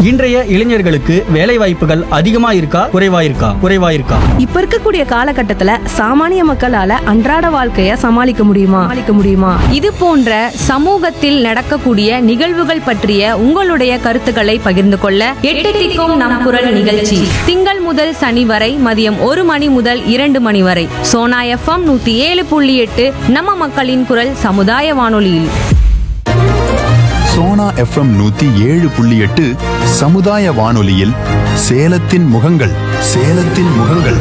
இன்றைய இளைஞர்களுக்கு வேலை வாய்ப்புகள் அதிகமா இருக்கா குறைவா இருக்கா குறைவா இருக்கா இப்ப இருக்கக்கூடிய காலகட்டத்துல சாமானிய மக்களால அன்றாட வாழ்க்கைய சமாளிக்க முடியுமா சமாளிக்க முடியுமா இது போன்ற சமூகத்தில் நடக்கக்கூடிய நிகழ்வுகள் பற்றிய உங்களுடைய கருத்துக்களை பகிர்ந்து கொள்ள எட்டு திக்கும் நம் குரல் நிகழ்ச்சி திங்கள் முதல் சனி வரை மதியம் ஒரு மணி முதல் இரண்டு மணி வரை சோனா எஃப்எம் நூத்தி ஏழு புள்ளி எட்டு நம்ம மக்களின் குரல் சமுதாய வானொலியில் சோனா எஃப்எம் நூத்தி ஏழு புள்ளி எட்டு சமுதாய வானொலியில் சேலத்தின் முகங்கள் சேலத்தின் முகங்கள்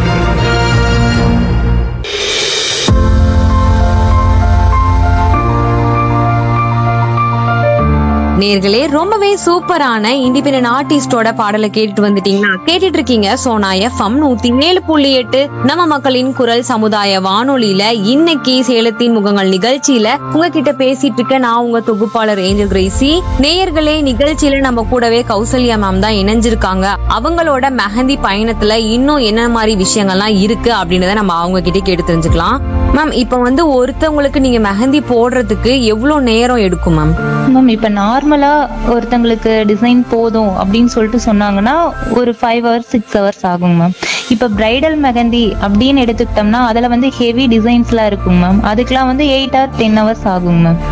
நேர்களே ரொம்பவே சூப்பரான இண்டிபெண்டன்ட் ஆர்டிஸ்டோட பாடலை கேட்டுட்டு வந்துட்டீங்கன்னா கேட்டுட்டு இருக்கீங்க சோனா எஃப்எம் நூத்தி ஏழு புள்ளி எட்டு நம்ம மக்களின் குரல் சமுதாய வானொலியில இன்னைக்கு சேலத்தின் முகங்கள் நிகழ்ச்சியில உங்ககிட்ட பேசிட்டு இருக்க நான் உங்க தொகுப்பாளர் ஏஞ்சல் கிரேசி நேயர்களே நிகழ்ச்சியில நம்ம கூடவே கௌசல்யா மேம் தான் இணைஞ்சிருக்காங்க அவங்களோட மெஹந்தி பயணத்துல இன்னும் என்ன மாதிரி விஷயங்கள்லாம் இருக்கு அப்படின்றத நம்ம அவங்க கிட்ட கேட்டு தெரிஞ்சுக்கலாம் மேம் இப்ப வந்து ஒருத்தவங்களுக்கு நீங்க மெஹந்தி போடுறதுக்கு எவ்வளவு நேரம் எடுக்கும் மேம் மேம் இப்போ நார்மலாக ஒருத்தங்களுக்கு டிசைன் போதும் அப்படின்னு சொல்லிட்டு சொன்னாங்கன்னா ஒரு ஃபைவ் ஹவர்ஸ் சிக்ஸ் ஹவர்ஸ் ஆகும் மேம் இப்போ பிரைடல் மெகந்தி அப்படின்னு எடுத்துக்கிட்டோம்னா அதில் வந்து ஹெவி டிசைன்ஸ்லாம் இருக்குங்க மேம் அதுக்கெலாம் வந்து எயிட் ஆர் டென் ஹவர்ஸ் ஆகுங்க மேம்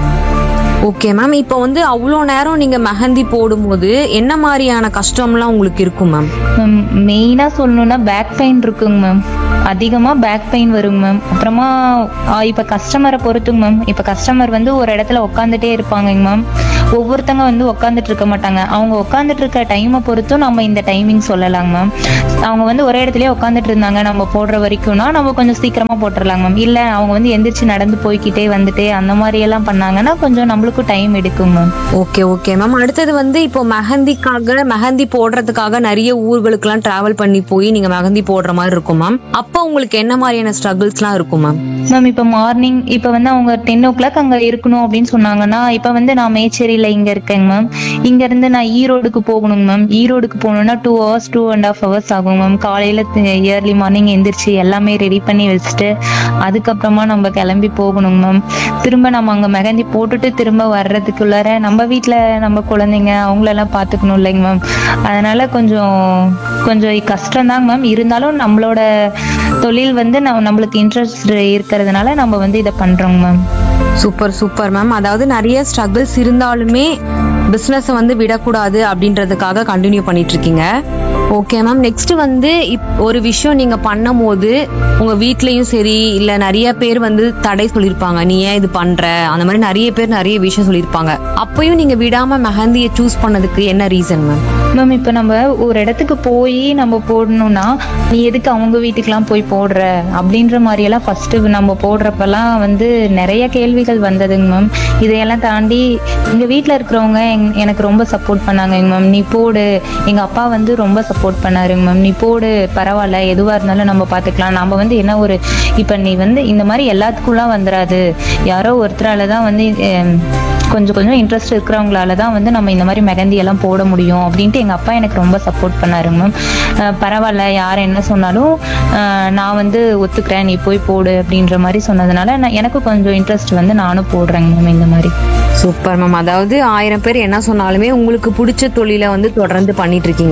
ஓகே மேம் இப்போ வந்து அவ்வளோ நேரம் நீங்க மெஹந்தி போடும்போது என்ன மாதிரியான கஷ்டம்லாம் உங்களுக்கு இருக்கும் மேம் மேம் மெயினாக சொல்லணும்னா பேக் பெயின் இருக்குங்க மேம் அதிகமாக பேக் பெயின் வருங்க மேம் அப்புறமா இப்போ கஸ்டமரை பொறுத்துங்க மேம் இப்போ கஸ்டமர் வந்து ஒரு இடத்துல உட்காந்துட்டே இருப்பாங்கங்க மேம் ஒவ்வொருத்தங்க வந்து உட்காந்துட்டு இருக்க மாட்டாங்க அவங்க உட்காந்துட்டு இருக்க டைமை பொறுத்தும் நம்ம இந்த டைமிங் சொல்லலாங்க மேம் அவங்க வந்து ஒரே இடத்துலயே உட்காந்துட்டு இருந்தாங்க நம்ம போடுற வரைக்கும்னா நம்ம கொஞ்சம் சீக்கிரமா போட்டுடலாங்க மேம் இல்லை அவங்க வந்து எந்திரிச்சு நடந்து போய்க்கிட்டே வந்துட்டே அந்த மாதிரி எல்லாம் பண்ணாங்கன்னா கொஞ்சம் நம்மளுக்கும் டைம் எடுக்கும் மேம் ஓகே ஓகே மேம் அடுத்தது வந்து இப்போ மெஹந்திக்காக மெஹந்தி போடுறதுக்காக நிறைய ஊர்களுக்கெல்லாம் டிராவல் பண்ணி போய் நீங்க மெஹந்தி போடுற மாதிரி இருக்கும் மேம் அப்போ உங்களுக்கு என்ன மாதிரியான ஸ்ட்ரகிள்ஸ்லாம் இருக்கும் மேம் மேம் இப்போ மார்னிங் இப்போ வந்து அவங்க டென் ஓ கிளாக் அங்கே இருக்கணும் அப்படின்னு சொன்னாங்கன்னா இப்போ வந்து நான் மேச்சேரியில் இங்கே இருக்கேங்க மேம் இங்கேருந்து நான் ஈரோடுக்கு போகணுங்க மேம் ஈரோடுக்கு போகணுன்னா two hours two and half hours ஆகும் மேம் காலையில் இயர்லி மார்னிங் எந்திரிச்சு எல்லாமே ரெடி பண்ணி வச்சுட்டு அதுக்கப்புறமா நம்ம கிளம்பி போகணுங்க மேம் திரும்ப நம்ம அங்கே மெகந்தி போட்டுட்டு திரும்ப வர்றதுக்குள்ளார நம்ம வீட்டில் நம்ம குழந்தைங்க அவங்களெல்லாம் பார்த்துக்கணும் இல்லைங்க மேம் அதனால கொஞ்சம் கொஞ்சம் கஷ்டம்தாங்க மேம் இருந்தாலும் நம்மளோட தொழில் வந்து நம்ம நம்மளுக்கு இன்ட்ரெஸ்ட் இருக்கிறதுனால நம்ம வந்து இதை பண்றோங்க மேம் சூப்பர் சூப்பர் மேம் அதாவது நிறைய ஸ்ட்ரகிள்ஸ் இருந்தாலுமே பிஸ்னஸை வந்து விடக்கூடாது அப்படின்றதுக்காக கண்டினியூ பண்ணிட்டு இருக்கீங்க ஓகே மேம் நெக்ஸ்ட் வந்து இப் ஒரு விஷயம் நீங்க பண்ணும் போது உங்க வீட்லயும் சரி இல்ல நிறைய பேர் வந்து தடை சொல்லியிருப்பாங்க நீ ஏன் இது பண்ற அந்த மாதிரி நிறைய பேர் நிறைய விஷயம் சொல்லியிருப்பாங்க அப்பயும் நீங்க விடாம மெஹந்தியை சூஸ் பண்ணதுக்கு என்ன ரீசன் மேம் மேம் இப்போ நம்ம ஒரு இடத்துக்கு போய் நம்ம போடணும்னா நீ எதுக்கு அவங்க வீட்டுக்கெல்லாம் போய் போடுற அப்படின்ற மாதிரியெல்லாம் ஃபர்ஸ்ட் நம்ம போடுறப்பெல்லாம் வந்து நிறைய கேள்விகள் வந்ததுங்க மேம் இதையெல்லாம் தாண்டி எங்க வீட்டில் இருக்கிறவங்க எங்- எனக்கு ரொம்ப சப்போர்ட் பண்ணாங்க மேம் நீ போடு எங்க அப்பா வந்து ரொம்ப சப்போர்ட் பண்ணாருங்க மேம் நீ போடு பரவாயில்ல எதுவா இருந்தாலும் நம்ம பார்த்துக்கலாம் நம்ம வந்து என்ன ஒரு இப்போ நீ வந்து இந்த மாதிரி எல்லாத்துக்கும்லாம் வந்துடாது யாரோ ஒருத்தரால தான் வந்து அஹ், கொஞ்சம் கொஞ்சம் இன்ட்ரெஸ்ட் இருக்கிறவங்களால தான் வந்து நம்ம இந்த மாதிரி மெகந்தி எல்லாம் போட முடியும் அப்படின்ட்டு எங்கள் அப்பா எனக்கு ரொம்ப சப்போர்ட் பண்ணாருங்க மேம் பரவாயில்ல யார் என்ன சொன்னாலும் அஹ், நான் வந்து ஒத்துக்கிறேன் நீ போய் போடு அப்படின்ற மாதிரி சொன்னதுனால நான் எனக்கு கொஞ்சம் இன்ட்ரெஸ்ட் வந்து நானும் போடுறேங்க மேம் இந்த மாதிரி சூப்பர் மேம் அதாவது ஆயிரம் பேர் என்ன சொன்னாலுமே உங்களுக்கு பிடிச்ச தொழிலை வந்து தொடர்ந்து பண்ணிட்டு இருக்கீங்க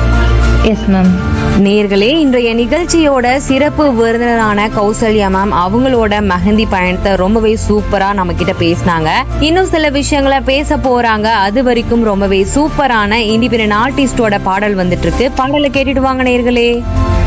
எஸ் மேம் நேர்களே இன்றைய நிகழ்ச்சியோட சிறப்பு விருந்தினரான கௌசல்யா மேம் அவங்களோட மெஹந்தி பயணத்தை ரொம்பவே சூப்பரா நம்ம கிட்ட பேசினாங்க இன்னும் சில விஷயங்களை பேச போறாங்க அது வரைக்கும் ரொம்பவே சூப்பரான இண்டிபெண்டன்ட் ஆர்டிஸ்டோட பாடல் வந்துட்டு இருக்கு பாடலை கேட்டுட்டு வாங்க நேர்களே